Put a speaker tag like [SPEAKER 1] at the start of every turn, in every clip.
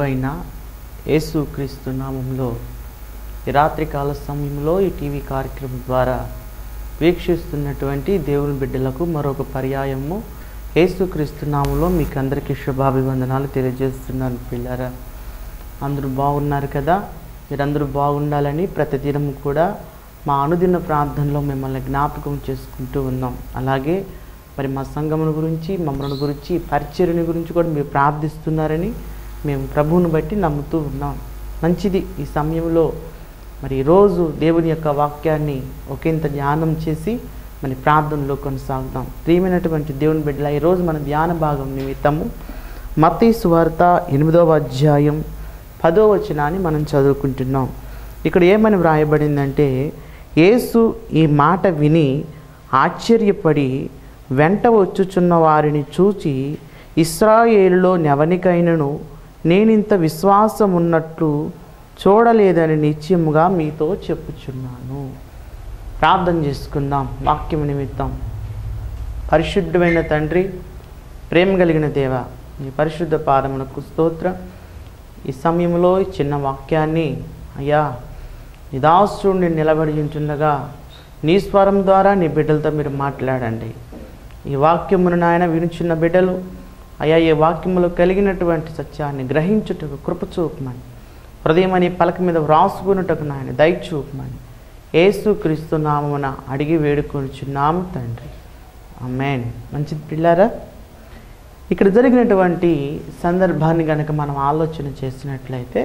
[SPEAKER 1] అయిన యేసుక్రీస్తు నామంలో ఈ రాత్రికాల సమయంలో ఈ టీవీ కార్యక్రమం ద్వారా వీక్షిస్తున్నటువంటి దేవుని బిడ్డలకు మరొక పర్యాయము యేసుక్రీస్తు నామంలో మీకు అందరికీ శుభాభివందనాలు తెలియజేస్తున్నాను పిల్లరా అందరూ బాగున్నారు కదా మీరందరూ బాగుండాలని ప్రతిదినం కూడా మా అనుదిన ప్రార్థనలో మిమ్మల్ని జ్ఞాపకం చేసుకుంటూ ఉన్నాం అలాగే మరి మా సంఘమును గురించి మమ్మల్ని గురించి పరిచర్ని గురించి కూడా మీరు ప్రార్థిస్తున్నారని మేము ప్రభువుని బట్టి నమ్ముతూ ఉన్నాం మంచిది ఈ సమయంలో మరి ఈరోజు దేవుని యొక్క వాక్యాన్ని ఒకంత ధ్యానం చేసి మరి ప్రార్థనలో కొనసాగుదాం ప్రియమైనటువంటి దేవుని బిడ్డల ఈరోజు మన ధ్యాన భాగం నిమిత్తము మత్తీ సువార్త ఎనిమిదవ అధ్యాయం పదో వచనాన్ని మనం చదువుకుంటున్నాం ఇక్కడ ఏమని వ్రాయబడిందంటే యేసు ఈ మాట విని ఆశ్చర్యపడి వెంట వచ్చుచున్న వారిని చూచి ఇస్రాయేలులో నెవనికైనను నేనింత విశ్వాసం ఉన్నట్లు చూడలేదని నిశ్చయముగా మీతో చెప్పుచున్నాను ప్రార్థన చేసుకుందాం వాక్యం నిమిత్తం పరిశుద్ధమైన తండ్రి ప్రేమ కలిగిన దేవ నీ పరిశుద్ధ పాదమునకు స్తోత్రం ఈ సమయంలో ఈ చిన్న వాక్యాన్ని అయ్యా నిదాసుడిని నిలబడి ఉంటుండగా నీ స్వరం ద్వారా నీ బిడ్డలతో మీరు మాట్లాడండి ఈ వాక్యమును నాయన వినుచున్న బిడ్డలు అయ్యా ఈ వాక్యములో కలిగినటువంటి సత్యాన్ని గ్రహించుటకు కృప చూపమని హృదయం అనే పలక మీద వ్రాసుకున్నటకు నాయన దయచూపమని ఏసు క్రీస్తు నామమున అడిగి వేడుకొనిచున్నాము తండ్రి అమ్మేన్ మంచిది పిల్లారా ఇక్కడ జరిగినటువంటి సందర్భాన్ని కనుక మనం ఆలోచన చేసినట్లయితే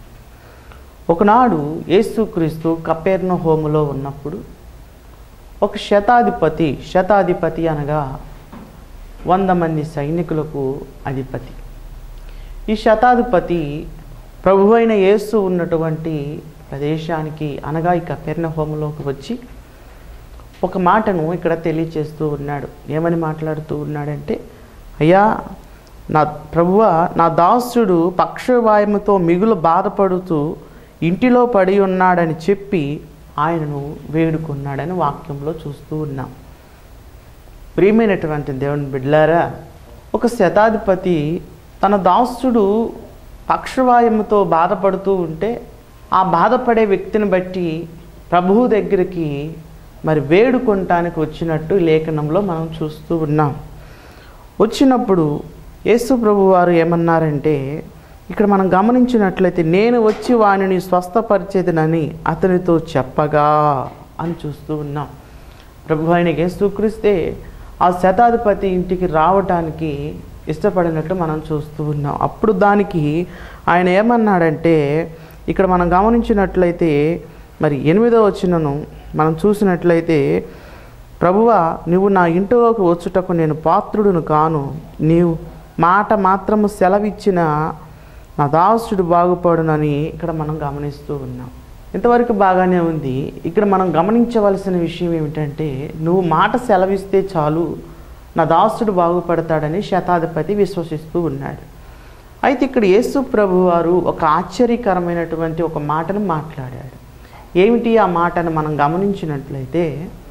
[SPEAKER 1] ఒకనాడు యేసుక్రీస్తు కపేర్ణ హోములో ఉన్నప్పుడు ఒక శతాధిపతి శతాధిపతి అనగా వంద మంది సైనికులకు అధిపతి ఈ శతాధిపతి ప్రభు అయిన యేసు ఉన్నటువంటి ప్రదేశానికి అనగా ఈ కపెర్ణ హోములోకి వచ్చి ఒక మాటను ఇక్కడ తెలియచేస్తూ ఉన్నాడు ఏమని మాట్లాడుతూ ఉన్నాడంటే అయ్యా నా ప్రభువ నా దాసుడు పక్షవాయముతో మిగులు బాధపడుతూ ఇంటిలో పడి ఉన్నాడని చెప్పి ఆయనను వేడుకున్నాడని వాక్యంలో చూస్తూ ఉన్నాం ప్రియమైనటువంటి దేవుని బిడ్లారా ఒక శతాధిపతి తన దాసుడు పక్షవాయముతో బాధపడుతూ ఉంటే ఆ బాధపడే వ్యక్తిని బట్టి ప్రభువు దగ్గరికి మరి వేడుకొనటానికి వచ్చినట్టు లేఖనంలో మనం చూస్తూ ఉన్నాం వచ్చినప్పుడు యేసు ప్రభు వారు ఏమన్నారంటే ఇక్కడ మనం గమనించినట్లయితే నేను వచ్చి వానిని స్వస్థపరిచేదనని అతనితో చెప్పగా అని చూస్తూ ఉన్నాం ప్రభు ఆయన యేసుక్రీస్తే ఆ శతాధిపతి ఇంటికి రావటానికి ఇష్టపడినట్టు మనం చూస్తూ ఉన్నాం అప్పుడు దానికి ఆయన ఏమన్నాడంటే ఇక్కడ మనం గమనించినట్లయితే మరి ఎనిమిదో వచ్చినను మనం చూసినట్లయితే ప్రభువా నువ్వు నా ఇంటిలోకి వచ్చుటకు నేను పాత్రుడును కాను నీవు మాట మాత్రము సెలవిచ్చిన నా దాసుడు బాగుపడునని ఇక్కడ మనం గమనిస్తూ ఉన్నాం ఇంతవరకు బాగానే ఉంది ఇక్కడ మనం గమనించవలసిన విషయం ఏమిటంటే నువ్వు మాట సెలవిస్తే చాలు నా దాసుడు బాగుపడతాడని శతాధిపతి విశ్వసిస్తూ ఉన్నాడు అయితే ఇక్కడ యేసు ప్రభు వారు ఒక ఆశ్చర్యకరమైనటువంటి ఒక మాటను మాట్లాడాడు ఏమిటి ఆ మాటను మనం గమనించినట్లయితే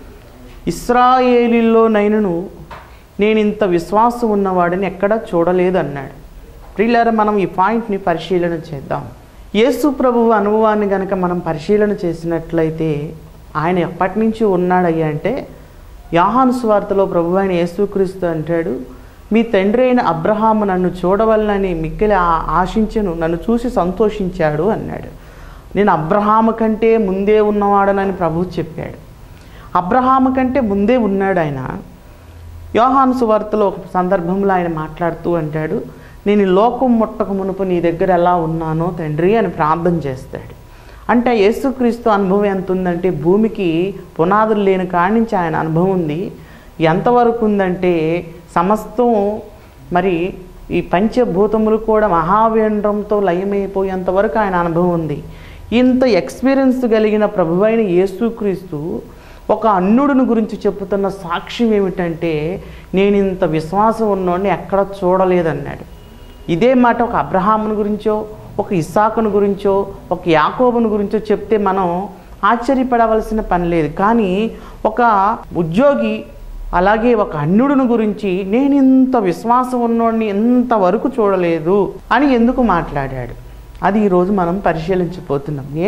[SPEAKER 1] ఇస్రాయేలీలోనైనను నేను ఇంత విశ్వాసం ఉన్నవాడిని ఎక్కడా చూడలేదు అన్నాడు ప్రియులారా మనం ఈ పాయింట్ని పరిశీలన చేద్దాం యేసు ప్రభువు అనుభవాన్ని కనుక మనం పరిశీలన చేసినట్లయితే ఆయన ఎప్పటి నుంచి ఉన్నాడయ్యా అంటే యాహాను స్వార్తలో ప్రభు అయిన యేసుక్రీస్తు అంటాడు మీ తండ్రి అయిన అబ్రహాము నన్ను చూడవలనని మిక్కిలి ఆ- ఆశించెను నన్ను చూసి సంతోషించాడు అన్నాడు నేను అబ్రహాము కంటే ముందే ఉన్నవాడనని ప్రభువు చెప్పాడు అబ్రహాము కంటే ముందే ఉన్నాడు ఆయన యోహాను సువార్తలో ఒక సందర్భంలో ఆయన మాట్లాడుతూ అంటాడు నేను ఈ లోకం ముట్టక మునుపు నీ దగ్గర ఎలా ఉన్నానో తండ్రి అని ప్రార్థన చేస్తాడు అంటే యేసుక్రీస్తు అనుభవం ఎంత ఉందంటే భూమికి పునాదులు లేని కాడి నుంచి ఆయన అనుభవం ఉంది ఎంతవరకు ఉందంటే సమస్తం మరి ఈ పంచభూతములు కూడా మహావేంద్రంతో లయమైపోయేంత వరకు ఆయన అనుభవం ఉంది ఇంత ఎక్స్పీరియన్స్ కలిగిన ప్రభువైన యేసుక్రీస్తు ఒక అన్నుడిని గురించి చెప్పుతున్న సాక్ష్యం ఏమిటంటే నేను ఇంత విశ్వాసం ఉన్నోడిని ఎక్కడ చూడలేదన్నాడు ఇదే మాట ఒక అబ్రహాముని గురించో ఒక ఇస్సాకుని గురించో ఒక యాకోబుని గురించో చెప్తే మనం ఆశ్చర్యపడవలసిన పని లేదు కానీ ఒక ఉద్యోగి అలాగే ఒక అన్యుడును గురించి నేను ఇంత విశ్వాసం ఉన్నోడిని ఇంతవరకు చూడలేదు అని ఎందుకు మాట్లాడాడు అది ఈరోజు మనం పరిశీలించిపోతున్నాం ఏ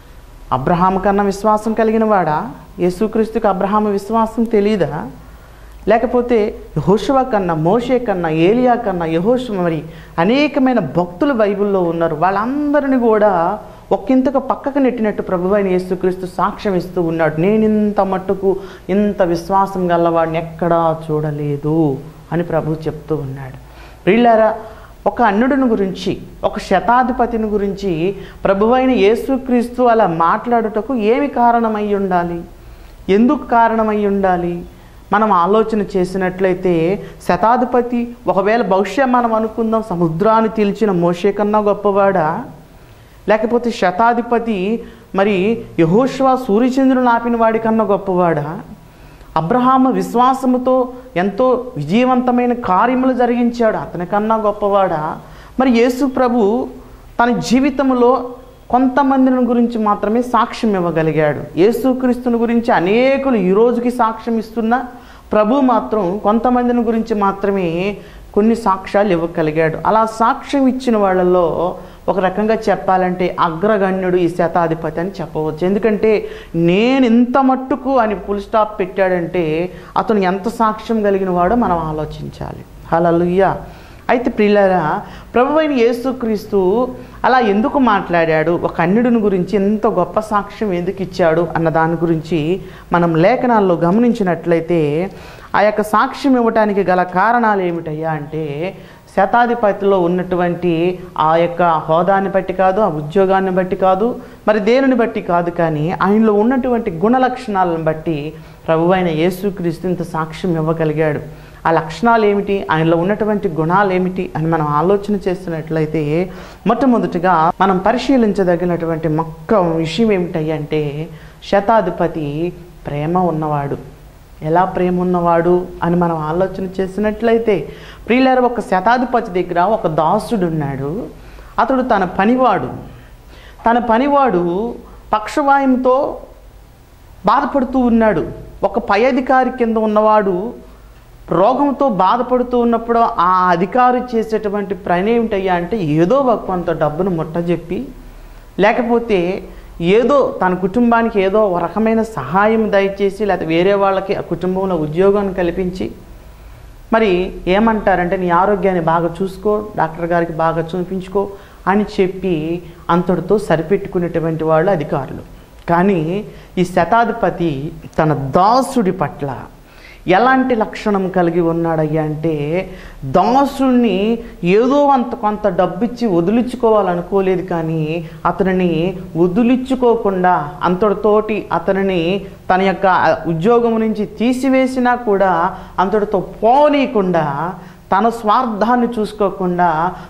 [SPEAKER 1] అబ్రహాం కన్నా విశ్వాసం కలిగిన వాడా యేసుక్రీస్తుకి అబ్రహాం విశ్వాసం తెలీదా లేకపోతే యహోషువ కన్నా మోషే కన్నా ఏలియా కన్నా యహోషు మరి అనేకమైన భక్తులు బైబిల్లో ఉన్నారు వాళ్ళందరిని కూడా ఒక్కింతకు పక్కకు నెట్టినట్టు ప్రభు అయిన యేసుక్రీస్తు సాక్ష్యం ఇస్తూ ఉన్నాడు నేను ఇంత మట్టుకు ఇంత విశ్వాసం గలవాడిని ఎక్కడా చూడలేదు అని ప్రభు చెప్తూ ఉన్నాడు ప్రియులారా ఒక అన్నుడిని గురించి ఒక శతాధిపతిని గురించి ప్రభువైన యేసుక్రీస్తు అలా మాట్లాడుటకు ఏమి కారణమై ఉండాలి ఎందుకు కారణమై ఉండాలి మనం ఆలోచన చేసినట్లయితే శతాధిపతి ఒకవేళ బహుశా మనం అనుకుందాం సముద్రాన్ని తీల్చిన మోషే కన్నా గొప్పవాడా లేకపోతే శతాధిపతి మరి యహోష్వా సూర్యచంద్రుని ఆపిన వాడి కన్నా గొప్పవాడా అబ్రహాము విశ్వాసముతో ఎంతో విజయవంతమైన కార్యములు జరిగించాడు అతని కన్నా గొప్పవాడా మరి యేసు ప్రభు తన జీవితంలో కొంతమందిని గురించి మాత్రమే సాక్ష్యం ఇవ్వగలిగాడు యేసుక్రీస్తుని గురించి అనేకులు ఈ రోజుకి సాక్ష్యం ఇస్తున్నా ప్రభు మాత్రం కొంతమందిని గురించి మాత్రమే కొన్ని సాక్ష్యాలు ఇవ్వగలిగాడు అలా సాక్ష్యం ఇచ్చిన వాళ్ళలో ఒక రకంగా చెప్పాలంటే అగ్రగణ్యుడు ఈ శతాధిపతి అని చెప్పవచ్చు ఎందుకంటే నేను ఇంత మట్టుకు అని ఫుల్ స్టాప్ పెట్టాడంటే అతను ఎంత సాక్ష్యం కలిగిన వాడో మనం ఆలోచించాలి హలలుయ్య అయితే ప్రియులారా ప్రభు అయిన యేసుక్రీస్తు అలా ఎందుకు మాట్లాడాడు ఒక అన్యుడిని గురించి ఎంత గొప్ప సాక్ష్యం ఎందుకు ఇచ్చాడు అన్న దాని గురించి మనం లేఖనాల్లో గమనించినట్లయితే ఆ యొక్క సాక్ష్యం ఇవ్వటానికి గల కారణాలు ఏమిటయ్యా అంటే శతాధిపతిలో ఉన్నటువంటి ఆ యొక్క హోదాన్ని బట్టి కాదు ఆ ఉద్యోగాన్ని బట్టి కాదు మరి దేనిని బట్టి కాదు కానీ ఆయనలో ఉన్నటువంటి గుణ లక్షణాలను బట్టి ప్రభువైన యేసుక్రీస్తు ఇంత సాక్ష్యం ఇవ్వగలిగాడు ఆ లక్షణాలు ఏమిటి ఆయనలో ఉన్నటువంటి గుణాలు ఏమిటి అని మనం ఆలోచన చేస్తున్నట్లయితే మొట్టమొదటిగా మనం పరిశీలించదగినటువంటి మొక్క విషయం ఏమిటంటే శతాధిపతి ప్రేమ ఉన్నవాడు ఎలా ప్రేమ ఉన్నవాడు అని మనం ఆలోచన చేసినట్లయితే ప్రియులారు ఒక శతాధిపతి దగ్గర ఒక దాసుడు ఉన్నాడు అతడు తన పనివాడు తన పనివాడు పక్షవాయంతో బాధపడుతూ ఉన్నాడు ఒక పై అధికారి కింద ఉన్నవాడు రోగంతో బాధపడుతూ ఉన్నప్పుడు ఆ అధికారి చేసేటువంటి పని ఏమిటయ్యా అంటే ఏదో ఒక కొంత డబ్బును ముట్టజెప్పి లేకపోతే ఏదో తన కుటుంబానికి ఏదో ఒక రకమైన సహాయం దయచేసి లేకపోతే వేరే వాళ్ళకి ఆ కుటుంబంలో ఉద్యోగాన్ని కల్పించి మరి ఏమంటారంటే నీ ఆరోగ్యాన్ని బాగా చూసుకో డాక్టర్ గారికి బాగా చూపించుకో అని చెప్పి అంతటితో సరిపెట్టుకునేటువంటి వాళ్ళు అధికారులు కానీ ఈ శతాధిపతి తన దాసుడి పట్ల ఎలాంటి లక్షణం కలిగి ఉన్నాడయ్యా అంటే దాసుని ఏదో అంత కొంత డబ్బిచ్చి వదిలించుకోవాలనుకోలేదు కానీ అతనిని వదిలించుకోకుండా అంతటితోటి అతనిని తన యొక్క ఉద్యోగం నుంచి తీసివేసినా కూడా అంతటితో పోనీయకుండా తన స్వార్థాన్ని చూసుకోకుండా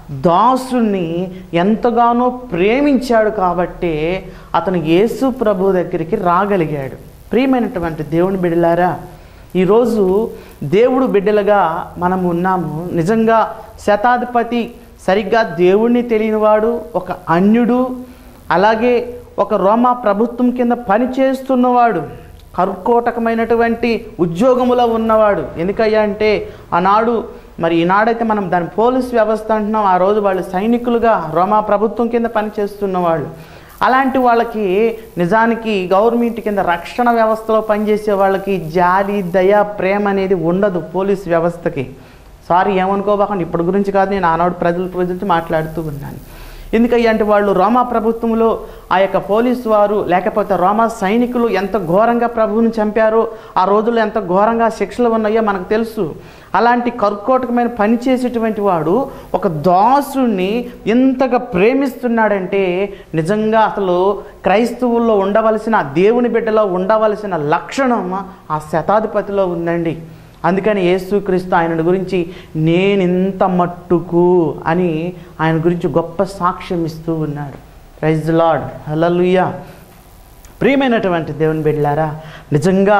[SPEAKER 1] దాసుని ఎంతగానో ప్రేమించాడు కాబట్టే అతను యేసు ప్రభు దగ్గరికి రాగలిగాడు ప్రియమైనటువంటి దేవుని బిడ్డలారా ఈరోజు దేవుడు బిడ్డలుగా మనం ఉన్నాము నిజంగా శతాధిపతి సరిగ్గా దేవుణ్ణి తెలియనివాడు ఒక అన్యుడు అలాగే ఒక రోమా ప్రభుత్వం కింద పనిచేస్తున్నవాడు కర్కోటకమైనటువంటి ఉద్యోగములో ఉన్నవాడు ఎందుకయ్యా అంటే ఆనాడు మరి ఈనాడైతే మనం దాని పోలీస్ వ్యవస్థ అంటున్నాం ఆ రోజు వాళ్ళు సైనికులుగా రోమా ప్రభుత్వం కింద పనిచేస్తున్నవాళ్ళు అలాంటి వాళ్ళకి నిజానికి గవర్నమెంట్ కింద రక్షణ వ్యవస్థలో పనిచేసే వాళ్ళకి జాలి దయ ప్రేమ అనేది ఉండదు పోలీస్ వ్యవస్థకి సారీ ఏమనుకోబాకండి ఇప్పటి గురించి కాదు నేను ఆనాడు ప్రజల గురించి మాట్లాడుతూ ఉన్నాను ఎందుకయ్యా అంటే వాళ్ళు రోమా ప్రభుత్వంలో ఆ యొక్క పోలీసు వారు లేకపోతే రోమా సైనికులు ఎంత ఘోరంగా ప్రభువుని చంపారో ఆ రోజుల్లో ఎంత ఘోరంగా శిక్షలు ఉన్నాయో మనకు తెలుసు అలాంటి కర్కోటకమైన పని చేసేటువంటి వాడు ఒక దాసుని ఎంతగా ప్రేమిస్తున్నాడంటే నిజంగా అసలు క్రైస్తవుల్లో ఉండవలసిన దేవుని బిడ్డలో ఉండవలసిన లక్షణం ఆ శతాధిపతిలో ఉందండి అందుకని యేసుక్రీస్తు ఆయన గురించి నేను ఇంత మట్టుకు అని ఆయన గురించి గొప్ప సాక్ష్యం ఇస్తూ ఉన్నాడు ప్రైజ్ లార్డ్ హలలుయ్య ప్రియమైనటువంటి దేవుని బిడ్డలారా నిజంగా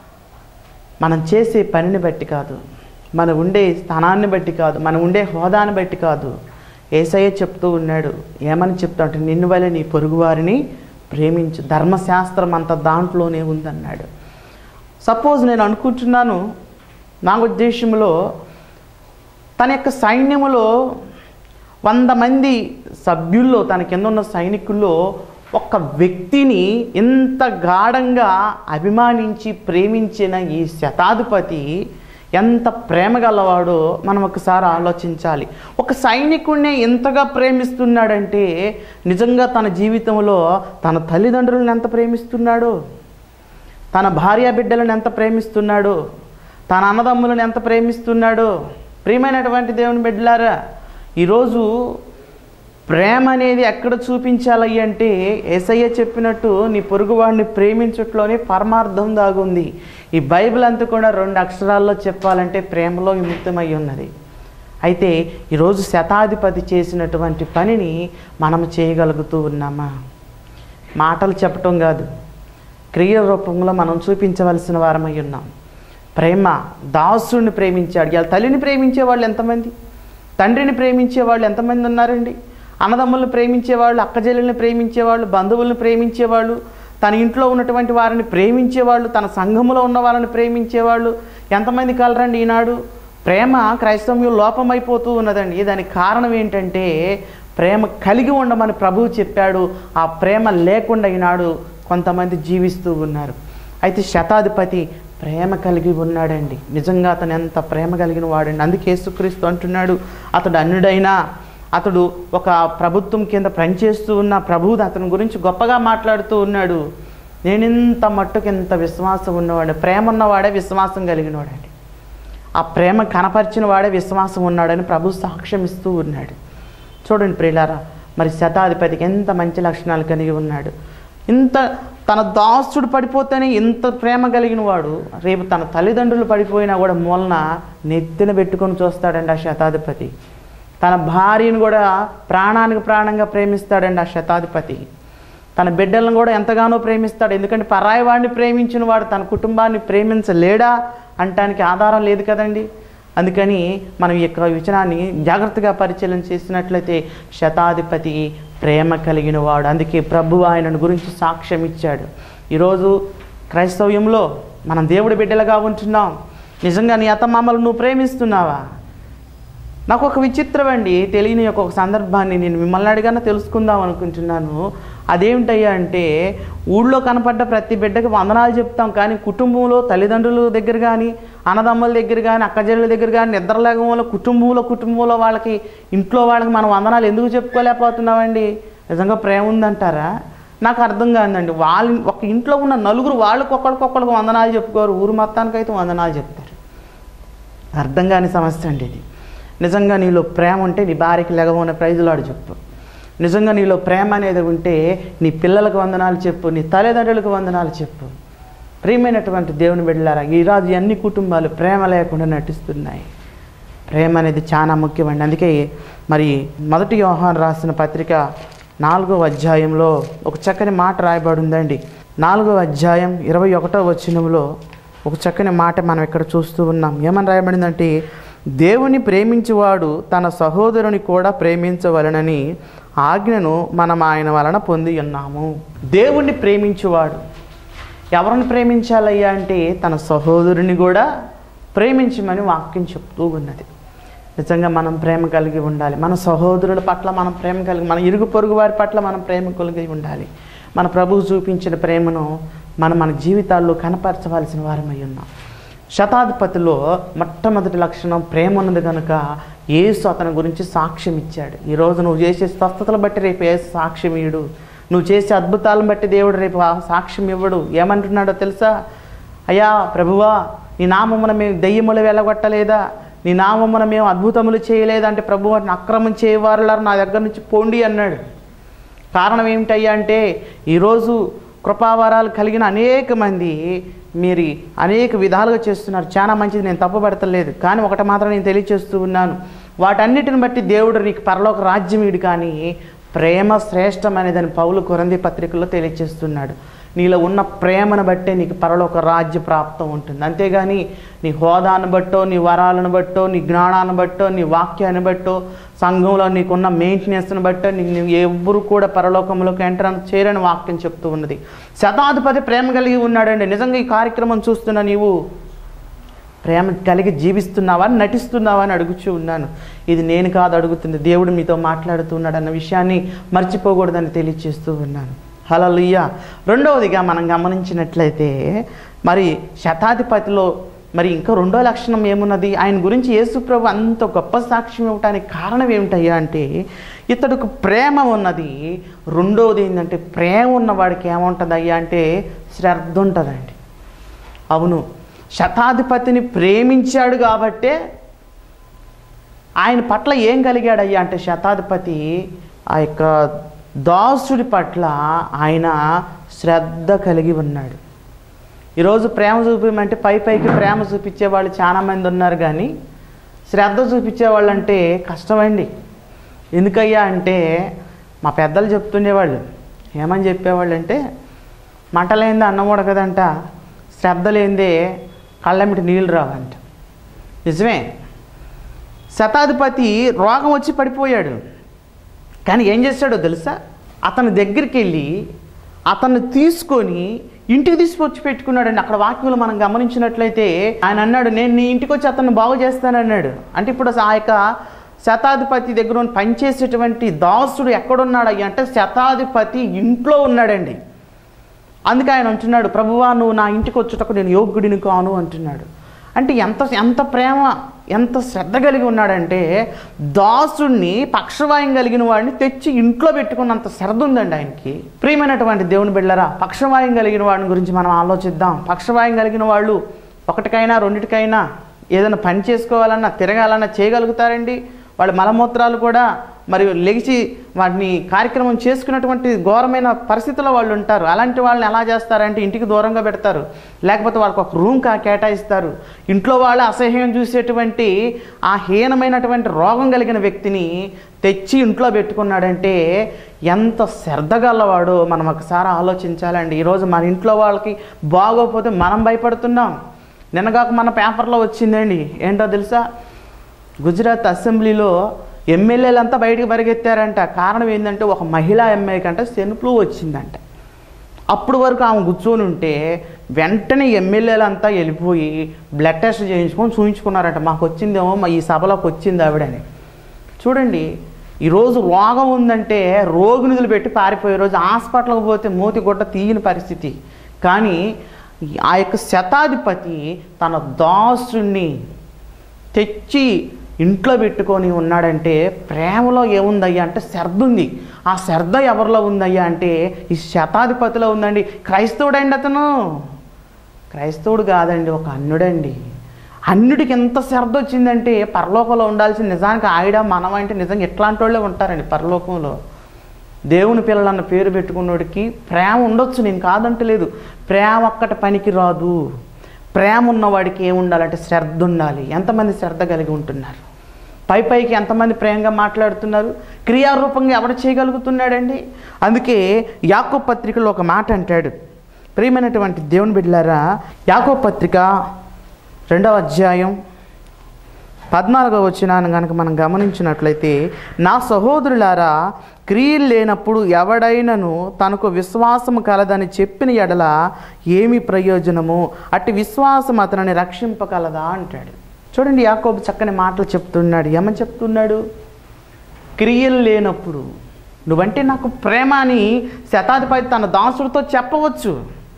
[SPEAKER 1] మనం చేసే పనిని బట్టి కాదు మనం ఉండే స్థానాన్ని బట్టి కాదు మనం ఉండే హోదాని బట్టి కాదు ఏసయ్య చెప్తూ ఉన్నాడు ఏమని చెప్తా అంటే నిన్ను వల్ల నీ పొరుగువారిని ప్రేమించు ధర్మశాస్త్రం అంత దాంట్లోనే ఉందన్నాడు సపోజ్ నేను అనుకుంటున్నాను నా ఉద్దేశంలో తన యొక్క సైన్యములో వంద మంది సభ్యుల్లో తన కింద ఉన్న సైనికుల్లో ఒక వ్యక్తిని ఇంత గాఢంగా అభిమానించి ప్రేమించిన ఈ శతాధిపతి ఎంత ప్రేమ గలవాడో మనం ఒకసారి ఆలోచించాలి ఒక సైనికుడిని ఎంతగా ప్రేమిస్తున్నాడంటే నిజంగా తన జీవితంలో తన తల్లిదండ్రులను ఎంత ప్రేమిస్తున్నాడో తన భార్య బిడ్డలను ఎంత ప్రేమిస్తున్నాడో తన అన్నదమ్ములను ఎంత ప్రేమిస్తున్నాడో ప్రియమైనటువంటి దేవుని బిడ్డలారా ఈరోజు ప్రేమ అనేది ఎక్కడ చూపించాలి అంటే ఏసయ్య చెప్పినట్టు నీ పొరుగువాడిని ప్రేమించట్లోనే పరమార్థం దాగుంది ఈ బైబిల్ అంతా కూడా రెండు అక్షరాల్లో చెప్పాలంటే ప్రేమలో విముక్తమై ఉన్నది అయితే ఈరోజు శతాధిపతి చేసినటువంటి పనిని మనం చేయగలుగుతూ ఉన్నామా మాటలు చెప్పటం కాదు క్రియ రూపంలో మనం చూపించవలసిన వారమై ఉన్నాం ప్రేమ దాసుని ప్రేమించాడు ఇలా తల్లిని ప్రేమించే వాళ్ళు ఎంతమంది తండ్రిని ప్రేమించే వాళ్ళు ఎంతమంది ఉన్నారండి అన్నదమ్ములను ప్రేమించేవాళ్ళు అక్కజెల్లెల్ని ప్రేమించేవాళ్ళు బంధువులను ప్రేమించేవాళ్ళు తన ఇంట్లో ఉన్నటువంటి వారిని ప్రేమించేవాళ్ళు తన సంఘములో ఉన్న వాళ్ళని ప్రేమించేవాళ్ళు ఎంతమంది కలరండి ఈనాడు ప్రేమ క్రైస్తవ్యం లోపమైపోతూ ఉన్నదండి దానికి కారణం ఏంటంటే ప్రేమ కలిగి ఉండమని ప్రభువు చెప్పాడు ఆ ప్రేమ లేకుండా ఈనాడు కొంతమంది జీవిస్తూ ఉన్నారు అయితే శతాధిపతి ప్రేమ కలిగి ఉన్నాడండి నిజంగా అతను ఎంత ప్రేమ కలిగిన వాడండి అందుకే యేసుక్రీస్తు అంటున్నాడు అతడు అన్యుడైనా అతడు ఒక ప్రభుత్వం కింద పనిచేస్తూ ఉన్న ప్రభువు అతని గురించి గొప్పగా మాట్లాడుతూ ఉన్నాడు నేను ఇంత మట్టుకు ఇంత విశ్వాసం ఉన్నవాడు ప్రేమ ఉన్నవాడే విశ్వాసం కలిగినవాడండి ఆ ప్రేమ కనపరిచిన వాడే విశ్వాసం ఉన్నాడని ప్రభు సాక్ష్యం ఇస్తూ ఉన్నాడు చూడండి ప్రియులారా మరి శతాధిపతికి ఎంత మంచి లక్షణాలు కలిగి ఉన్నాడు ఇంత తన దాసుడు పడిపోతేనే ఇంత ప్రేమ కలిగిన వాడు రేపు తన తల్లిదండ్రులు పడిపోయినా కూడా మూలన నెత్తిన పెట్టుకొని చూస్తాడండి ఆ శతాధిపతి తన భార్యను కూడా ప్రాణానికి ప్రాణంగా ప్రేమిస్తాడండి ఆ శతాధిపతి తన బిడ్డలను కూడా ఎంతగానో ప్రేమిస్తాడు ఎందుకంటే పరాయి వాడిని ప్రేమించిన వాడు తన కుటుంబాన్ని ప్రేమించలేడా అంటానికి ఆధారం లేదు కదండి అందుకని మనం ఈ యొక్క విచనాన్ని జాగ్రత్తగా పరిశీలన చేసినట్లయితే శతాధిపతి ప్రేమ కలిగిన వాడు అందుకే ప్రభు ఆయనను గురించి సాక్ష్యం ఇచ్చాడు ఈరోజు క్రైస్తవ్యంలో మనం దేవుడి బిడ్డలుగా ఉంటున్నాం నిజంగా నీ అత్తమామలు నువ్వు ప్రేమిస్తున్నావా నాకు ఒక విచిత్రం అండి తెలియని యొక్క ఒక సందర్భాన్ని నేను మిమ్మల్ని అడిగానే తెలుసుకుందాం అనుకుంటున్నాను అదేమిటయ్యా అంటే ఊళ్ళో కనపడ్డ ప్రతి బిడ్డకి వందనాలు చెప్తాం కానీ కుటుంబంలో తల్లిదండ్రుల దగ్గర కానీ అన్నదమ్ముల దగ్గర కానీ అక్కజల్లుల దగ్గర కానీ నిద్రలేగంలో కుటుంబంలో కుటుంబంలో వాళ్ళకి ఇంట్లో వాళ్ళకి మనం వందనాలు ఎందుకు చెప్పుకోలేకపోతున్నామండి నిజంగా ప్రేమ ఉందంటారా నాకు అర్థం కాదండి వాళ్ళ ఒక ఇంట్లో ఉన్న నలుగురు వాళ్ళకి ఒక్కడికొక్కడికి వందనాలు చెప్పుకోరు ఊరు మొత్తానికైతే వందనాలు చెప్తారు అర్థం కాని సమస్య అండి ఇది నిజంగా నీలో ప్రేమ ఉంటే నీ భార్యకి లెగవన ప్రైజులాడు చెప్పు నిజంగా నీలో ప్రేమ అనేది ఉంటే నీ పిల్లలకు వందనాలు చెప్పు నీ తల్లిదండ్రులకు వందనాలు చెప్పు ప్రియమైనటువంటి దేవుని బిడ్డలారా ఈరోజు అన్ని కుటుంబాలు ప్రేమ లేకుండా నటిస్తున్నాయి ప్రేమ అనేది చాలా ముఖ్యమండి అందుకే మరి మొదటి యోహాన్ రాసిన పత్రిక నాలుగో అధ్యాయంలో ఒక చక్కని మాట రాయబడి ఉందండి నాలుగో అధ్యాయం ఇరవై ఒకటో వచనంలో ఒక చక్కని మాట మనం ఇక్కడ చూస్తూ ఉన్నాం ఏమని రాయబడిందంటే దేవుని ప్రేమించువాడు తన సహోదరుని కూడా ప్రేమించవలనని ఆజ్ఞను మనం ఆయన వలన పొంది ఉన్నాము దేవుణ్ణి ప్రేమించువాడు ఎవరిని ప్రేమించాలయ్యా అంటే తన సహోదరుని కూడా ప్రేమించమని వాక్యం చెప్తూ ఉన్నది నిజంగా మనం ప్రేమ కలిగి ఉండాలి మన సహోదరుల పట్ల మనం ప్రేమ కలిగి మన ఇరుగు పొరుగు వారి పట్ల మనం ప్రేమ కలిగి ఉండాలి మన ప్రభువు చూపించిన ప్రేమను మనం మన జీవితాల్లో కనపరచవలసిన వారమై ఉన్నాం శతాధిపతిలో మొట్టమొదటి లక్షణం ప్రేమ ఉన్నది కనుక ఏసు అతని గురించి సాక్ష్యం ఇచ్చాడు ఈరోజు నువ్వు చేసే స్వస్థతలు బట్టి రేపు ఏ సాక్ష్యం ఇవ్వడు నువ్వు చేసే అద్భుతాలను బట్టి దేవుడు రేపు ఆ సాక్ష్యం ఇవ్వడు ఏమంటున్నాడో తెలుసా అయ్యా ప్రభువా నీ నామమున మేము దెయ్యములు వెళ్ళగొట్టలేదా నీ నామమున మేము అద్భుతములు చేయలేదంటే ప్రభు వారిని అక్రమం చేయవారులారు నా దగ్గర నుంచి పోండి అన్నాడు కారణం ఏమిటయ్యా అంటే ఈరోజు కృపావరాలు కలిగిన అనేక మంది మీరు అనేక విధాలుగా చేస్తున్నారు చాలా మంచిది నేను తప్పు పెడతలేదు కానీ ఒకటి మాత్రం నేను తెలియచేస్తూ ఉన్నాను వాటన్నిటిని బట్టి దేవుడు నీకు పరలోక రాజ్యం ఇడు కానీ ప్రేమ శ్రేష్టమైనదని పౌలు కొరంది పత్రికల్లో తెలియచేస్తున్నాడు నీలో ఉన్న ప్రేమను బట్టే నీకు పరలోక రాజ్య ప్రాప్తం ఉంటుంది అంతేగాని నీ హోదాను బట్టో నీ వరాలను బట్టో నీ జ్ఞానాన్ని బట్టో నీ వాక్యాన్ని బట్టో సంఘంలో నీకున్న మెయింటెనెన్స్ని బట్టో నీకు నువ్వు ఎవ్వరు కూడా పరలోకంలోకి ఎంటర్ చేయరని వాక్యం చెప్తూ ఉన్నది శతాధిపతి ప్రేమ కలిగి ఉన్నాడండి నిజంగా ఈ కార్యక్రమం చూస్తున్న నీవు ప్రేమ కలిగి జీవిస్తున్నావా నటిస్తున్నావా అని అడుగుచూ ఉన్నాను ఇది నేను కాదు అడుగుతుంది దేవుడు మీతో మాట్లాడుతున్నాడు అన్న విషయాన్ని మర్చిపోకూడదని తెలియచేస్తూ ఉన్నాను హలలుయ్య రెండవదిగా మనం గమనించినట్లయితే మరి శతాధిపతిలో మరి ఇంకా రెండో లక్షణం ఏమున్నది ఆయన గురించి యేసుప్రభు అంత గొప్ప సాక్ష్యం ఇవ్వటానికి కారణం ఏమిటయ్యా అంటే ఇతడుకు ప్రేమ ఉన్నది రెండవది ఏంటంటే ప్రేమ ఉన్నవాడికి ఏముంటుంది అయ్యా అంటే శ్రద్ధ ఉంటుందండి అవును శతాధిపతిని ప్రేమించాడు కాబట్టే ఆయన పట్ల ఏం కలిగాడయ్యా అంటే శతాధిపతి ఆ యొక్క దాసుడి పట్ల ఆయన శ్రద్ధ కలిగి ఉన్నాడు ఈరోజు ప్రేమ చూపించమంటే పై పైకి ప్రేమ చూపించే వాళ్ళు చాలామంది ఉన్నారు కానీ శ్రద్ధ చూపించే వాళ్ళు అంటే కష్టమండి ఎందుకయ్యా అంటే మా పెద్దలు చెప్తుండేవాళ్ళు ఏమని చెప్పేవాళ్ళు అంటే మంట లేనిదే అన్నం ఉడకదంట శ్రద్ధ లేనిదే కళ్ళమిటి నీళ్ళు రావంట నిజమే శతాధిపతి రోగం వచ్చి పడిపోయాడు కానీ ఏం చేశాడో తెలుసా అతని దగ్గరికి వెళ్ళి అతన్ని తీసుకొని ఇంటికి తీసుకొచ్చి పెట్టుకున్నాడండి అక్కడ వాక్యంలో మనం గమనించినట్లయితే ఆయన అన్నాడు నేను నీ ఇంటికి వచ్చి అతన్ని బాగు చేస్తానన్నాడు అంటే ఇప్పుడు ఆ యొక్క శతాధిపతి దగ్గర ఉన్న పనిచేసేటువంటి దాసుడు ఎక్కడున్నాడు అయ్యా అంటే శతాధిపతి ఇంట్లో ఉన్నాడండి అందుకే ఆయన అంటున్నాడు ప్రభువా నువ్వు నా ఇంటికి వచ్చేటప్పుడు నేను యోగ్యుడిని కాను అంటున్నాడు అంటే ఎంత ఎంత ప్రేమ ఎంత శ్రద్ధ కలిగి ఉన్నాడంటే దాసుడిని పక్షవాయం కలిగిన వాడిని తెచ్చి ఇంట్లో పెట్టుకున్నంత శ్రద్ధ ఉందండి ఆయనకి ప్రియమైనటువంటి దేవుని బిళ్ళరా పక్షవాయం కలిగిన వాడిని గురించి మనం ఆలోచిద్దాం పక్షవాయం కలిగిన వాళ్ళు ఒకటికైనా రెండిటికైనా ఏదైనా పని చేసుకోవాలన్నా తిరగాలన్నా చేయగలుగుతారండి వాళ్ళ మలమూత్రాలు కూడా మరి లెగిసి వాటిని కార్యక్రమం చేసుకున్నటువంటి ఘోరమైన పరిస్థితుల్లో వాళ్ళు ఉంటారు అలాంటి వాళ్ళని ఎలా చేస్తారంటే ఇంటికి దూరంగా పెడతారు లేకపోతే వాళ్ళకి ఒక రూమ్ కా కేటాయిస్తారు ఇంట్లో వాళ్ళు అసహ్యం చూసేటువంటి ఆ హీనమైనటువంటి రోగం కలిగిన వ్యక్తిని తెచ్చి ఇంట్లో పెట్టుకున్నాడంటే ఎంత శ్రద్ధ గలవాడో మనం ఒకసారి ఆలోచించాలండి ఈరోజు మన ఇంట్లో వాళ్ళకి బాగోకపోతే మనం భయపడుతున్నాం నిన్నగాక మన పేపర్లో వచ్చిందండి ఏంటో తెలుసా గుజరాత్ అసెంబ్లీలో ఎమ్మెల్యేలంతా బయటికి పరిగెత్తారంట కారణం ఏంటంటే ఒక మహిళా ఎమ్మెల్యే కంటే సెనుప్లు వచ్చిందంట అప్పుడు వరకు ఆమె కూర్చొని ఉంటే వెంటనే ఎమ్మెల్యేలంతా వెళ్ళిపోయి బ్లడ్ టెస్ట్ చేయించుకొని చూయించుకున్నారంట మాకు వచ్చిందేమో మా ఈ సభలోకి వచ్చింది ఆవిడని చూడండి ఈరోజు రోగం ఉందంటే రోగినిధులు పెట్టి పారిపోయే రోజు హాస్పిటల్కి పోతే మూతి గుడ్డ తీయని పరిస్థితి కానీ ఆ యొక్క శతాధిపతి తన దాసుని తెచ్చి ఇంట్లో పెట్టుకొని ఉన్నాడంటే ప్రేమలో ఏముందయ్యా అంటే శ్రద్ధ ఉంది ఆ శ్రద్ధ ఎవరిలో ఉందయ్యా అంటే ఈ శతాధిపతిలో ఉందండి క్రైస్తవుడండి అతను క్రైస్తవుడు కాదండి ఒక అన్యుడండి అన్యుడికి ఎంత శ్రద్ధ వచ్చిందంటే పరలోకంలో ఉండాల్సిన నిజానికి ఆవిడ మనం అంటే నిజంగా ఇట్లాంటి వాళ్ళే ఉంటారండి పరలోకంలో దేవుని పిల్లలన్న పేరు పెట్టుకున్నోడికి ప్రేమ ఉండొచ్చు నేను కాదంటలేదు ప్రేమ ఒక్కటి పనికి రాదు ప్రేమ ఉన్నవాడికి ఏముండాలంటే శ్రద్ధ ఉండాలి ఎంతమంది శ్రద్ధ కలిగి ఉంటున్నారు పై పైకి ఎంతమంది ప్రేమగా మాట్లాడుతున్నారు క్రియారూపంగా ఎవడు చేయగలుగుతున్నాడండి అందుకే యాకో పత్రికలో ఒక మాట అంటాడు ప్రియమైనటువంటి దేవుని బిడ్డలారా యాకో పత్రిక రెండవ అధ్యాయం పద్నాలుగో వచ్చినాను కనుక మనం గమనించినట్లయితే నా సహోదరులారా క్రియలు లేనప్పుడు ఎవడైనను తనకు విశ్వాసము కలదని చెప్పిన ఎడల ఏమి ప్రయోజనము అట్టి విశ్వాసం అతనిని రక్షింపగలదా అంటాడు చూడండి యాకోబు చక్కని మాటలు చెప్తున్నాడు ఏమని చెప్తున్నాడు క్రియలు లేనప్పుడు నువ్వంటే నాకు ప్రేమ అని శతాధిపతి తన దాసుడితో చెప్పవచ్చు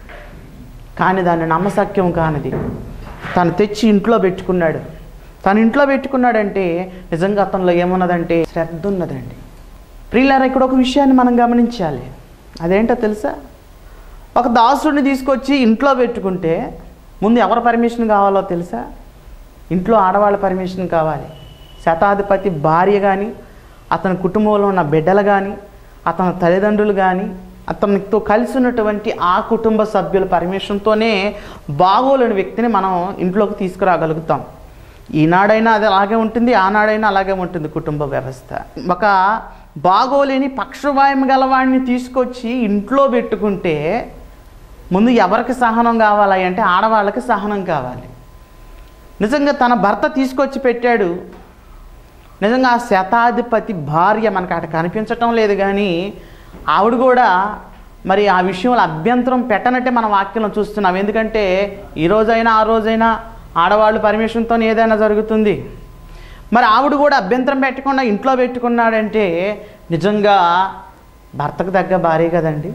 [SPEAKER 1] కానీ దాన్ని నమ్మసక్యం కానిది తను తెచ్చి ఇంట్లో పెట్టుకున్నాడు తను ఇంట్లో పెట్టుకున్నాడంటే నిజంగా అతనిలో ఏమున్నదంటే శ్రద్ధ ఉన్నదండి ప్రియులారా ఇక్కడ ఒక విషయాన్ని మనం గమనించాలి అదేంటో తెలుసా ఒక దాసుడిని తీసుకొచ్చి ఇంట్లో పెట్టుకుంటే ముందు ఎవరి పర్మిషన్ కావాలో తెలుసా ఇంట్లో ఆడవాళ్ళ పర్మిషన్ కావాలి శతాధిపతి భార్య కానీ అతని కుటుంబంలో ఉన్న బిడ్డలు కానీ అతని తల్లిదండ్రులు కానీ అతనితో కలిసి ఉన్నటువంటి ఆ కుటుంబ సభ్యుల పర్మిషన్తోనే బాగోలేని వ్యక్తిని మనం ఇంట్లోకి తీసుకురాగలుగుతాం ఈనాడైనా అది అలాగే ఉంటుంది ఆనాడైనా అలాగే ఉంటుంది కుటుంబ వ్యవస్థ ఒక బాగోలేని పక్షవాయం గలవాడిని తీసుకొచ్చి ఇంట్లో పెట్టుకుంటే ముందు ఎవరికి సహనం కావాలి అంటే ఆడవాళ్ళకి సహనం కావాలి నిజంగా తన భర్త తీసుకొచ్చి పెట్టాడు నిజంగా ఆ శతాధిపతి భార్య మనకు అక్కడ కనిపించటం లేదు కానీ ఆవిడ కూడా మరి ఆ విషయంలో అభ్యంతరం పెట్టనట్టే మన వాక్యంలో చూస్తున్నాం ఎందుకంటే ఈ రోజైనా ఆ రోజైనా ఆడవాళ్ళు పర్మిషన్తో ఏదైనా జరుగుతుంది మరి ఆవిడ కూడా అభ్యంతరం పెట్టకుండా ఇంట్లో పెట్టుకున్నాడంటే నిజంగా భర్తకు తగ్గ భార్య కదండి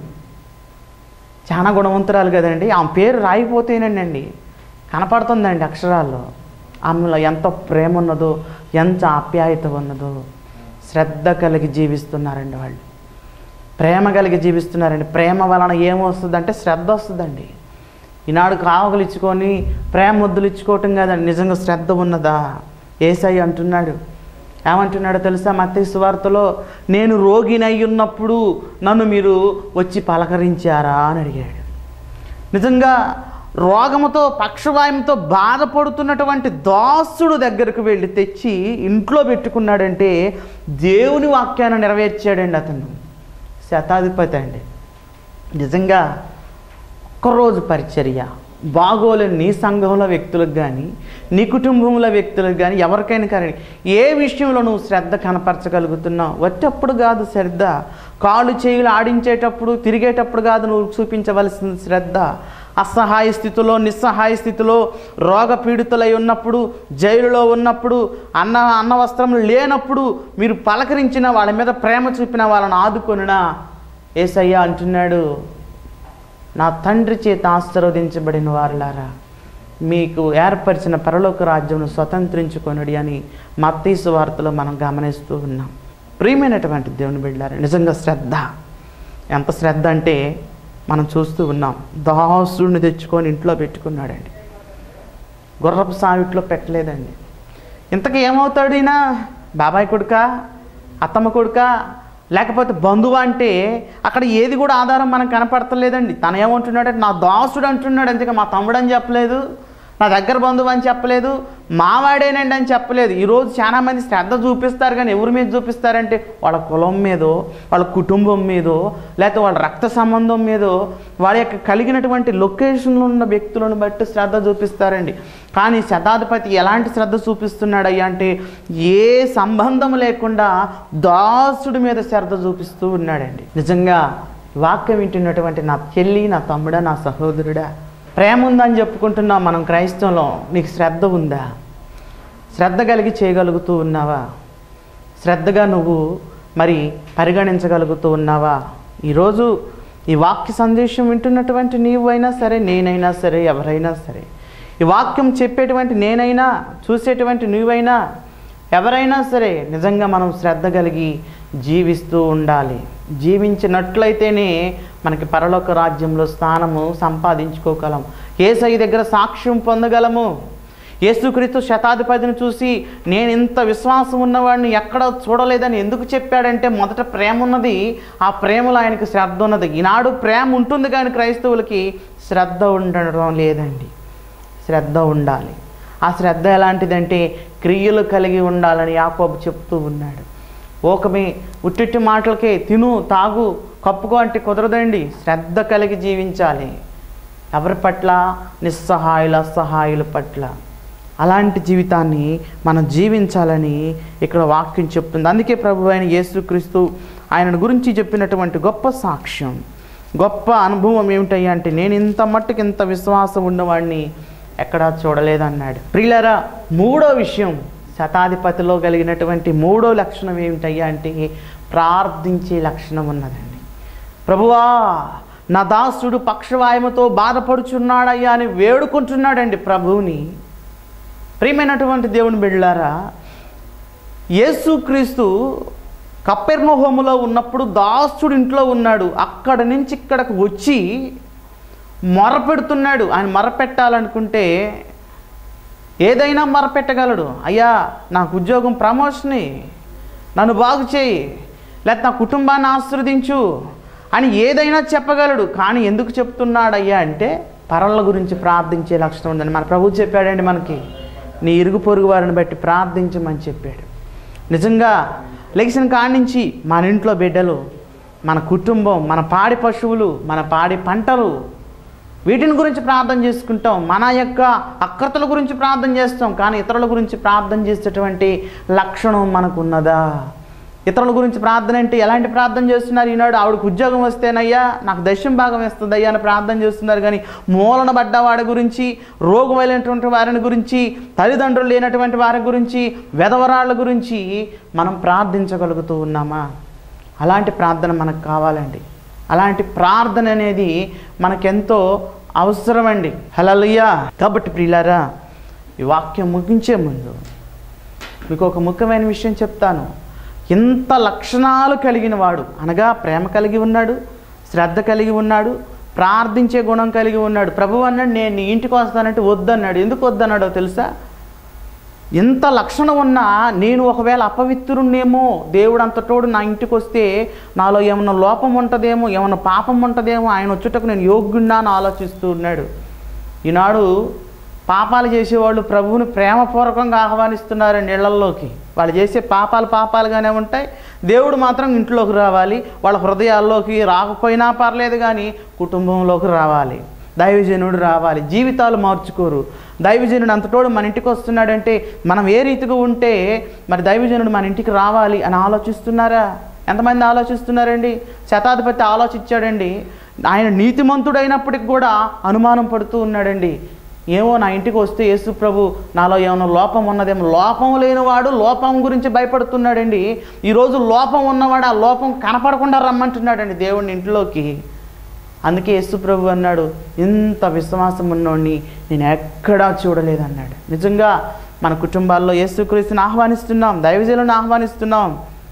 [SPEAKER 1] చాలా గుణవంతురాలు కదండి ఆమె పేరు రాయిపోతేనండి కనపడుతుందండి అక్షరాల్లో ఆమెలో ఎంత ప్రేమ ఉన్నదో ఎంత ఆప్యాయత ఉన్నదో శ్రద్ధ కలిగి జీవిస్తున్నారండి వాళ్ళు ప్రేమ కలిగి జీవిస్తున్నారండి ప్రేమ వలన ఏమొస్తుందంటే శ్రద్ధ వస్తుందండి ఈనాడు కావగలు ఇచ్చుకొని ప్రేమ ముద్దులు ఇచ్చుకోవటం కాదండి నిజంగా శ్రద్ధ ఉన్నదా ఏసై అంటున్నాడు ఏమంటున్నాడో తెలుసా మత్తయి సువార్తలో నేను రోగినై ఉన్నప్పుడు నన్ను మీరు వచ్చి పలకరించారా అని అడిగాడు నిజంగా రోగముతో పక్షవాయంతో బాధపడుతున్నటువంటి దాసుడు దగ్గరకు వెళ్ళి తెచ్చి ఇంట్లో పెట్టుకున్నాడంటే దేవుని వాక్యాన్ని నెరవేర్చాడండి అతను శతాధిపతి అండి నిజంగా ఒక్కరోజు పరిచర్య బాగోలేని నీ సంఘంలో వ్యక్తులకు కానీ నీ కుటుంబంలో వ్యక్తులకు కానీ ఎవరికైనా కానీ ఏ విషయంలో నువ్వు శ్రద్ధ కనపరచగలుగుతున్నావు వచ్చేప్పుడు కాదు శ్రద్ధ కాళ్ళు చేయులు ఆడించేటప్పుడు తిరిగేటప్పుడు కాదు నువ్వు చూపించవలసిన శ్రద్ధ అసహాయ స్థితిలో నిస్సహాయ స్థితిలో రోగ పీడితులై ఉన్నప్పుడు జైలులో ఉన్నప్పుడు అన్న అన్న వస్త్రం లేనప్పుడు మీరు పలకరించిన వాళ్ళ మీద ప్రేమ చూపిన వాళ్ళని ఆదుకొనినా ఏసయ్య అంటున్నాడు నా తండ్రి చేత ఆశీర్వదించబడిన వారులారా మీకు ఏర్పరిచిన పరలోక రాజ్యమును స్వతంత్రించుకొనడి అని మత్తీసు వార్తలో మనం గమనిస్తూ ఉన్నాం ప్రియమైనటువంటి దేవుని బిడ్డారు నిజంగా శ్రద్ధ ఎంత శ్రద్ధ అంటే మనం చూస్తూ ఉన్నాం దాసుడిని తెచ్చుకొని ఇంట్లో పెట్టుకున్నాడండి గుర్రపు సావిట్లో పెట్టలేదండి ఇంతకీ ఏమవుతాడు ఈయన బాబాయ్ కొడుక అత్తమ్మ కొడుక లేకపోతే బంధువు అంటే అక్కడ ఏది కూడా ఆధారం మనకు కనపడతలేదండి తను ఏమంటున్నాడంటే నా దాసుడు అంటున్నాడు అంతేగా మా తమ్ముడు అని చెప్పలేదు నా దగ్గర బంధువు అని చెప్పలేదు మావాడేనండి అని చెప్పలేదు ఈరోజు చాలామంది శ్రద్ధ చూపిస్తారు కానీ ఎవరి మీద చూపిస్తారంటే వాళ్ళ కులం మీదో వాళ్ళ కుటుంబం మీదో లేకపోతే వాళ్ళ రక్త సంబంధం మీదో వాళ్ళ యొక్క కలిగినటువంటి లొకేషన్లో ఉన్న వ్యక్తులను బట్టి శ్రద్ధ చూపిస్తారండి కానీ శతాధిపతి ఎలాంటి శ్రద్ధ చూపిస్తున్నాడు అయ్యా అంటే ఏ సంబంధం లేకుండా దాసుడి మీద శ్రద్ధ చూపిస్తూ ఉన్నాడండి నిజంగా వాక్యం వింటున్నటువంటి నా చెల్లి నా తమ్ముడా నా సహోదరుడా ప్రేమ ఉందని చెప్పుకుంటున్నాం మనం క్రైస్తవంలో నీకు శ్రద్ధ ఉందా శ్రద్ధ కలిగి చేయగలుగుతూ ఉన్నావా శ్రద్ధగా నువ్వు మరి పరిగణించగలుగుతూ ఉన్నావా ఈరోజు ఈ వాక్య సందేశం వింటున్నటువంటి నీవు అయినా సరే నేనైనా సరే ఎవరైనా సరే ఈ వాక్యం చెప్పేటువంటి నేనైనా చూసేటువంటి నువ్వైనా ఎవరైనా సరే నిజంగా మనం శ్రద్ధ కలిగి జీవిస్తూ ఉండాలి జీవించినట్లయితేనే మనకి పరలోక రాజ్యంలో స్థానము సంపాదించుకోగలం ఏసై దగ్గర సాక్ష్యం పొందగలము యేసుక్రీస్తు శతాధిపతిని చూసి నేను ఇంత విశ్వాసం ఉన్నవాడిని ఎక్కడ చూడలేదని ఎందుకు చెప్పాడంటే మొదట ప్రేమ ఉన్నది ఆ ప్రేమలో ఆయనకి శ్రద్ధ ఉన్నది ఈనాడు ప్రేమ ఉంటుంది కానీ క్రైస్తవులకి శ్రద్ధ ఉండడం లేదండి శ్రద్ధ ఉండాలి ఆ శ్రద్ధ ఎలాంటిదంటే క్రియలు కలిగి ఉండాలని యాకోబు చెప్తూ ఉన్నాడు ఓకమే ఉట్టిట్టి మాటలకే తిను తాగు కప్పుకో అంటే కుదరదండి శ్రద్ధ కలిగి జీవించాలి ఎవరి పట్ల నిస్సహాయుల సహాయుల పట్ల అలాంటి జీవితాన్ని మనం జీవించాలని ఇక్కడ వాక్యం చెప్తుంది అందుకే ప్రభు అయిన యేసుక్రీస్తు ఆయన గురించి చెప్పినటువంటి గొప్ప సాక్ష్యం గొప్ప అనుభవం ఏమిటయ్యా అంటే నేను ఇంత మట్టుకు ఇంత విశ్వాసం ఉన్నవాడిని ఎక్కడా చూడలేదన్నాడు ప్రియులరా మూడో విషయం శతాధిపతిలో కలిగినటువంటి మూడో లక్షణం ఏమిటయ్యా అంటే ప్రార్థించే లక్షణం ఉన్నదండి ప్రభువా నా దాసుడు పక్షవాయముతో బాధపడుచున్నాడయ్యా అని వేడుకుంటున్నాడండి ప్రభువుని ప్రియమైనటువంటి దేవుని బిడ్డలారా యేసుక్రీస్తు కపెర్నహోములో ఉన్నప్పుడు దాసుడు ఇంట్లో ఉన్నాడు అక్కడ నుంచి ఇక్కడకు వచ్చి మొరపెడుతున్నాడు ఆయన మొరపెట్టాలనుకుంటే ఏదైనా మొరపెట్టగలడు అయ్యా నాకు ఉద్యోగం ప్రమోషని నన్ను బాగు చేయి లేకపోతే నా కుటుంబాన్ని ఆశీర్వదించు అని ఏదైనా చెప్పగలడు కానీ ఎందుకు చెప్తున్నాడయ్యా అంటే పరల గురించి ప్రార్థించే లక్షణం ఉందని మన ప్రభు చెప్పాడండి మనకి నీ ఇరుగు పొరుగు వారిని బట్టి ప్రార్థించమని చెప్పాడు నిజంగా లెగిసిన కాడి నుంచి మన ఇంట్లో బిడ్డలు మన కుటుంబం మన పాడి పశువులు మన పాడి పంటలు వీటిని గురించి ప్రార్థన చేసుకుంటాం మన యొక్క అక్రతల గురించి ప్రార్థన చేస్తాం కానీ ఇతరుల గురించి ప్రార్థన చేసేటువంటి లక్షణం మనకు ఉన్నదా ఇతరుల గురించి ప్రార్థన అంటే ఎలాంటి ప్రార్థన చేస్తున్నారు ఈనాడు ఆవిడకు ఉద్యోగం వస్తేనయ్యా నాకు దశం భాగం వేస్తుందయ్యా అని ప్రార్థన చేస్తున్నారు కానీ మూలన పడ్డ వాడి గురించి రోగుమైనటువంటి వారిని గురించి తల్లిదండ్రులు లేనటువంటి వారి గురించి వెధవరాళ్ళ గురించి మనం ప్రార్థించగలుగుతూ ఉన్నామా అలాంటి ప్రార్థన మనకు కావాలండి అలాంటి ప్రార్థన అనేది మనకెంతో అవసరమండి హలలుయ్యా కాబట్టి ప్రియులారా ఈ వాక్యం ముగించే ముందు మీకు ఒక ముఖ్యమైన విషయం చెప్తాను ఇంత లక్షణాలు కలిగిన వాడు అనగా ప్రేమ కలిగి ఉన్నాడు శ్రద్ధ కలిగి ఉన్నాడు ప్రార్థించే గుణం కలిగి ఉన్నాడు ప్రభు అన్నాడు నేను నీ ఇంటికి వస్తానంటే వద్దన్నాడు ఎందుకు వద్దన్నాడో తెలుసా ఇంత లక్షణం ఉన్నా నేను ఒకవేళ అపవిత్రుణ్ణేమో దేవుడు అంతటోడు నా ఇంటికి వస్తే నాలో ఏమన్నా లోపం ఉంటుందేమో ఏమన్నా పాపం ఉంటుందేమో ఆయన వచ్చుటకు నేను యోగ్యున్నా అని ఆలోచిస్తూ ఉన్నాడు ఈనాడు పాపాలు చేసేవాళ్ళు ప్రభువుని ప్రేమపూర్వకంగా ఆహ్వానిస్తున్నారండి ఇళ్లల్లోకి వాళ్ళు చేసే పాపాలు పాపాలుగానే ఉంటాయి దేవుడు మాత్రం ఇంట్లోకి రావాలి వాళ్ళ హృదయాల్లోకి రాకపోయినా పర్లేదు కానీ కుటుంబంలోకి రావాలి దైవజనుడు రావాలి జీవితాలు మార్చుకోరు దైవజనుడు అంతటోడు మన ఇంటికి వస్తున్నాడంటే మనం ఏ రీతిగా ఉంటే మరి దైవజనుడు మన ఇంటికి రావాలి అని ఆలోచిస్తున్నారా ఎంతమంది ఆలోచిస్తున్నారండి శతాధిపతి ఆలోచించాడండి ఆయన నీతిమంతుడైనప్పటికి కూడా అనుమానం పడుతూ ఉన్నాడండి ఏమో నా ఇంటికి వస్తే యేసు ప్రభు నాలో ఏమైనా లోపం ఉన్నదేమో లోపం లేనివాడు లోపం గురించి భయపడుతున్నాడండి ఈరోజు లోపం ఉన్నవాడు ఆ లోపం కనపడకుండా రమ్మంటున్నాడండి దేవుడిని ఇంట్లోకి అందుకే యేసు ప్రభు అన్నాడు ఇంత విశ్వాసం ఉన్నోడిని నేను ఎక్కడా చూడలేదన్నాడు నిజంగా మన కుటుంబాల్లో యేసుక్రీస్తుని ఆహ్వానిస్తున్నాం దైవజనులను ఆహ్వానిస్తున్నాం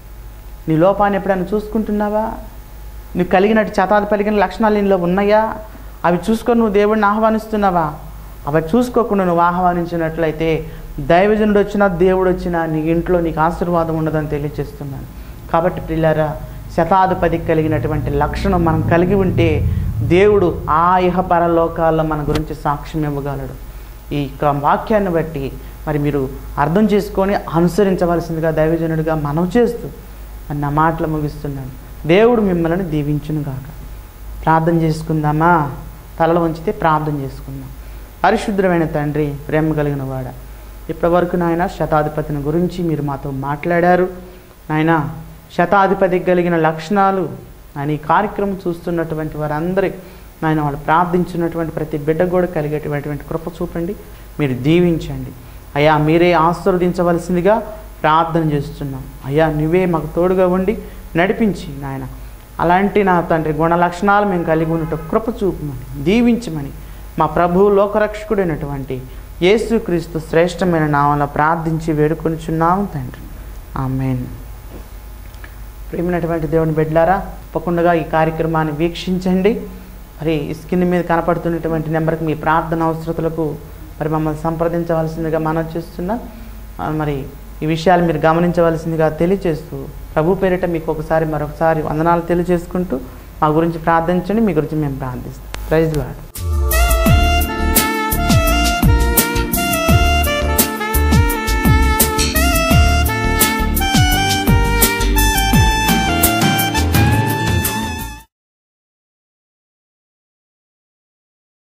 [SPEAKER 1] నీ లోపాన్ని ఎప్పుడైనా చూసుకుంటున్నావా నీకు కలిగినట్టు చతాది పలిగిన లక్షణాలు నీలో ఉన్నాయా అవి చూసుకొని నువ్వు దేవుడిని ఆహ్వానిస్తున్నావా అవి చూసుకోకుండా నువ్వు ఆహ్వానించినట్లయితే దైవజనుడు వచ్చినా దేవుడు వచ్చినా నీ ఇంట్లో నీకు ఆశీర్వాదం ఉండదని తెలియజేస్తున్నాను కాబట్టి పిల్లారా శతాధిపతి కలిగినటువంటి లక్షణం మనం కలిగి ఉంటే దేవుడు ఆ ఇహ పరలోకాల్లో మన గురించి సాక్ష్యం ఇవ్వగలడు ఈ యొక్క వాక్యాన్ని బట్టి మరి మీరు అర్థం చేసుకొని అనుసరించవలసిందిగా దైవజనుడిగా మనం చేస్తూ మరి నా మాటలు ముగిస్తున్నాను దేవుడు మిమ్మల్ని దీవించునుగాక ప్రార్థన చేసుకుందామా తలలో ఉంచితే ప్రార్థన చేసుకుందాం పరిశుద్ధమైన తండ్రి ప్రేమ కలిగిన వాడ ఇప్పటివరకు నాయన శతాధిపతిని గురించి మీరు మాతో మాట్లాడారు నాయన శతాధిపతి కలిగిన లక్షణాలు ఆయన ఈ కార్యక్రమం చూస్తున్నటువంటి వారందరి నాయన వాళ్ళు ప్రార్థించినటువంటి ప్రతి బిడ్డ కూడా కలిగేటటువంటి కృప చూపండి మీరు దీవించండి అయ్యా మీరే ఆశీర్వదించవలసిందిగా ప్రార్థన చేస్తున్నాం అయ్యా నువ్వే మాకు తోడుగా ఉండి నడిపించి నాయన అలాంటి నా తండ్రి గుణ లక్షణాలు మేము కలిగి ఉన్నట్టు కృప చూపమని దీవించమని మా ప్రభువు లోకరక్షకుడైనటువంటి యేసుక్రీస్తు శ్రేష్టమైన నామంలో ప్రార్థించి వేడుకొనిచున్నాము తండ్రి ఆమెన్ ప్రేమైనటువంటి దేవుని బిడ్డలారా తప్పకుండా ఈ కార్యక్రమాన్ని వీక్షించండి మరి ఈ స్క్రీన్ మీద కనపడుతున్నటువంటి నెంబర్కి మీ ప్రార్థన అవసరతలకు మరి మమ్మల్ని సంప్రదించవలసిందిగా మనం చేస్తున్నాం ఆ, మరి ఈ విషయాలు మీరు గమనించవలసిందిగా తెలియజేస్తూ ప్రభు పేరిట మీకు ఒకసారి మరొకసారి వందనాలు తెలియజేసుకుంటూ మా గురించి ప్రార్థించండి మీ గురించి మేము ప్రార్థిస్తాం ప్రైజ్ లాడ్